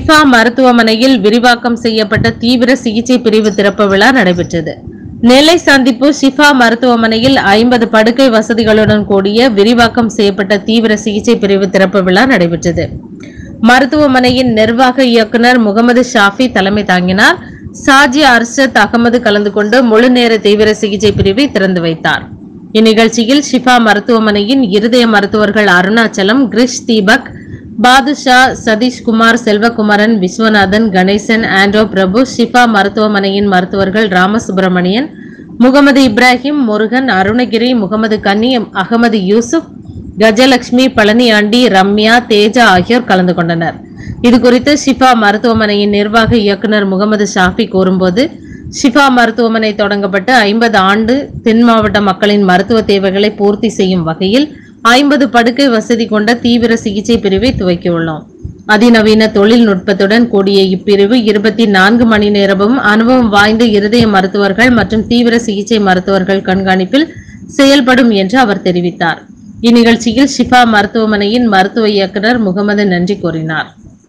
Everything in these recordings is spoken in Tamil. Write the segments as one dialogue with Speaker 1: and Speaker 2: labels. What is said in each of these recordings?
Speaker 1: ஷிஃபா மருத்துவமனையில் விரிவாக்கம் செய்யப்பட்ட தீவிர சிகிச்சை பிரிவு திறப்பு விழா நடைபெற்றது நெல்லை சந்திப்பு ஷிஃபா மருத்துவமனையில் ஐம்பது படுக்கை வசதிகளுடன் கூடிய விரிவாக்கம் செய்யப்பட்ட தீவிர சிகிச்சை பிரிவு திறப்பு விழா நடைபெற்றது மருத்துவமனையின் நிர்வாக இயக்குனர் முகமது ஷாஃபி தலைமை தாங்கினார் சாஜி அர்ஷத் அகமது கலந்து கொண்டு முழு நேர தீவிர சிகிச்சை பிரிவை திறந்து வைத்தார் இந்நிகழ்ச்சியில் ஷிஃபா மருத்துவமனையின் இருதய மருத்துவர்கள் அருணாச்சலம் கிரிஷ் தீபக் பாதுஷா சதீஷ்குமார் செல்வகுமாரன் விஸ்வநாதன் கணேசன் ஆண்டோ பிரபு ஷிஃபா மருத்துவமனையின் மருத்துவர்கள் ராமசுப்பிரமணியன் முகமது இப்ராஹிம் முருகன் அருணகிரி முகமது கன்னி அகமது யூசுப் கஜலட்சுமி பழனியாண்டி ரம்யா தேஜா ஆகியோர் கலந்து கொண்டனர் இது குறித்து ஷிஃபா மருத்துவமனையின் நிர்வாக இயக்குனர் முகமது ஷாஃபி கூறும்போது ஷிஃபா மருத்துவமனை தொடங்கப்பட்டு ஐம்பது ஆண்டு தென் மாவட்ட மக்களின் மருத்துவ தேவைகளை பூர்த்தி செய்யும் வகையில் ஐம்பது படுக்கை வசதி கொண்ட தீவிர சிகிச்சை பிரிவை துவக்கியுள்ளோம் அதிநவீன தொழில்நுட்பத்துடன் கூடிய இப்பிரிவு இருபத்தி நான்கு மணி நேரமும் அனுபவம் வாய்ந்த இருதய மருத்துவர்கள் மற்றும் தீவிர சிகிச்சை மருத்துவர்கள் கண்காணிப்பில் செயல்படும் என்று அவர் தெரிவித்தார் இந்நிகழ்ச்சியில் ஷிஃபா மருத்துவமனையின் மருத்துவ இயக்குனர் முகமது நன்றி கூறினார்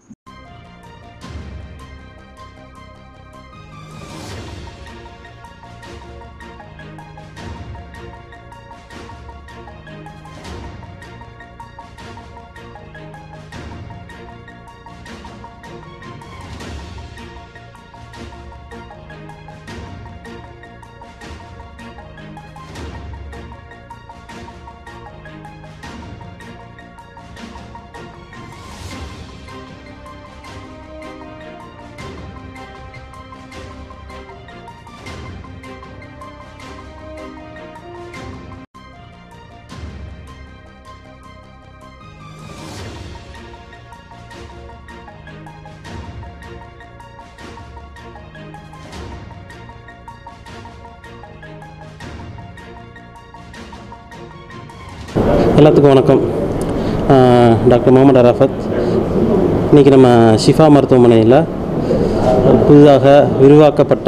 Speaker 2: எல்லாத்துக்கும் வணக்கம் ஆஹ் டாக்டர் முகமது அரஃபத் இன்றைக்கி நம்ம ஷிஃபா மருத்துவமனையில் புதிதாக விரிவாக்கப்பட்ட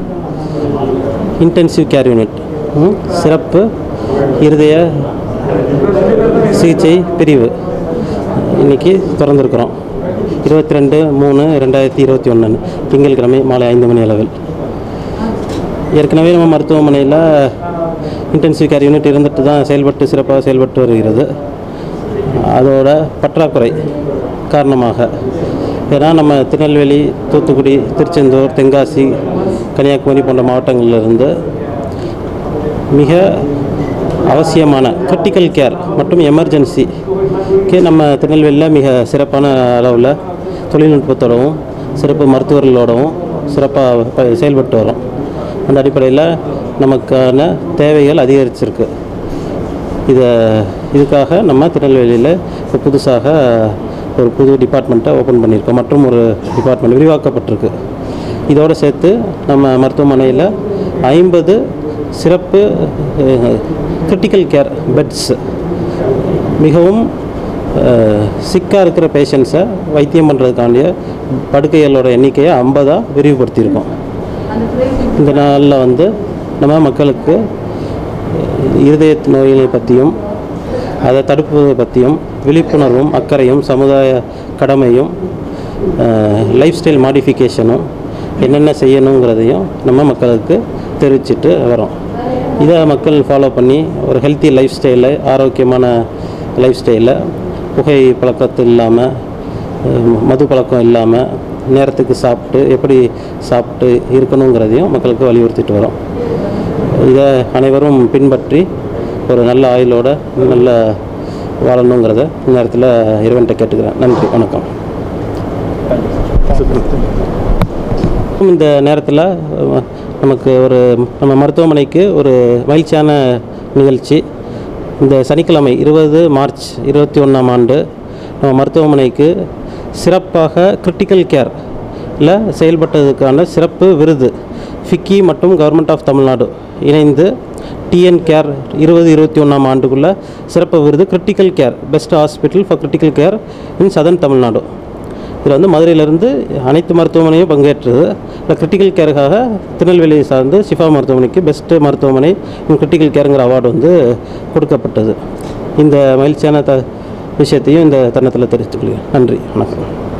Speaker 2: இன்டென்சிவ் கேர் யூனிட் ம், சிறப்பு இருதய சிகிச்சை பிரிவு இன்றைக்கி திறந்துருக்குறோம் இருபத்தி ரெண்டு மூணு ரெண்டாயிரத்தி இருபத்தி ஒன்று திங்கட்கிழமை மாலை ஐந்து மணி அளவில் ஏற்கனவே நம்ம மருத்துவமனையில் இன்டென்சிவ் கேர் யூனிட் இருந்துட்டு தான் செயல்பட்டு சிறப்பாக செயல்பட்டு வருகிறது அதோட பற்றாக்குறை காரணமாக ஏன்னா நம்ம திருநெல்வேலி தூத்துக்குடி திருச்செந்தூர் தென்காசி கன்னியாகுமரி போன்ற மாவட்டங்களிலிருந்து மிக அவசியமான கிரிட்டிக்கல் கேர் மற்றும் எமர்ஜென்சிக்கு நம்ம திருநெல்வேலியில் மிக சிறப்பான அளவில் தொழில்நுட்பத்தோடவும் சிறப்பு மருத்துவர்களோடவும் சிறப்பாக ப- செயல்பட்டு வரோம் அந்த அடிப்படையில் நமக்கான தேவைகள் அதிகரிச்சிருக்கு இதை இதுக்காக நம்ம திருநெல்வேலியில் இப்போ புதுசாக ஒரு புது டிபார்ட்மெண்ட்டை ஓப்பன் பண்ணியிருக்கோம் மற்றும் ஒரு டிபார்ட்மெண்ட் விரிவாக்கப்பட்டிருக்கு இதோடு சேர்த்து நம்ம மருத்துவமனையில் ஐம்பது சிறப்பு கிரிட்டிக்கல் கேர் பெட்ஸ் மிகவும் சிக்காக இருக்கிற பேஷண்ட்ஸை வைத்தியம் பண்ணுறதுக்காண்டிய படுக்கைகளோட எண்ணிக்கையை ஐம்பதாக விரிவுபடுத்தியிருக்கோம் இந்த நாளில் வந்து நம்ம மக்களுக்கு இருதய நோய்களை பற்றியும் அதை தடுப்பதை பற்றியும் விழிப்புணர்வும் அக்கறையும் சமுதாய கடமையும் லைஃப் ஸ்டைல் மாடிஃபிகேஷனும் என்னென்ன செய்யணுங்கிறதையும் நம்ம மக்களுக்கு தெரிவிச்சிட்டு வரோம் இதை மக்கள் ஃபாலோ பண்ணி ஒரு ஹெல்த்தி லைஃப் ஸ்டைலை ஆரோக்கியமான லைஃப் ஸ்டைலை புகை பழக்கத்து இல்லாமல் அஹ் மது பழக்கம் இல்லாமல் நேரத்துக்கு சாப்பிட்டு எப்படி சாப்பிட்டு இருக்கணுங்கிறதையும் மக்களுக்கு வலியுறுத்திட்டு வரோம் இதை அனைவரும் பின்பற்றி ஒரு நல்ல ஆயுளோட நல்ல வாழணுங்கிறத இந்த நேரத்தில் இறைவன்கிட்ட கேட்டுக்கிறேன் நன்றி வணக்கம் இந்த நேரத்தில் அஹ், நமக்கு ஒரு நம்ம மருத்துவமனைக்கு ஒரு மகிழ்ச்சியான நிகழ்ச்சி இந்த சனிக்கிழமை இருபது மார்ச் இருபத்தி ஒன்றாம் ஆண்டு நம்ம மருத்துவமனைக்கு சிறப்பாக கிரிட்டிக்கல் கேரில் செயல்பட்டதுக்கான சிறப்பு விருது ஃபிக்கி மற்றும் கவர்மெண்ட் ஆஃப் தமிழ்நாடு இணைந்து டிஎன் கேர் இருபது இருபத்தி ஒன்றாம் ஆண்டுக்குள்ள சிறப்பு விருது critical care best hospital for critical care in southern Tamil Nadu இதில் வந்து மதுரையிலேருந்து அனைத்து மருத்துவமனையும் பங்கேற்றது இல்லை கிரிட்டிக்கல் கேருக்காக திருநெல்வேலியை சார்ந்து ஷிஃபா மருத்துவமனைக்கு பெஸ்ட்டு மருத்துவமனை இன் கிரிட்டிக்கல் கேருங்கிற அவார்டு வந்து கொடுக்கப்பட்டது இந்த மகிழ்ச்சியான த விஷயத்தையும் இந்த தருணத்தில் தெரிவித்துக்கொள்கிறேன் நன்றி வணக்கம்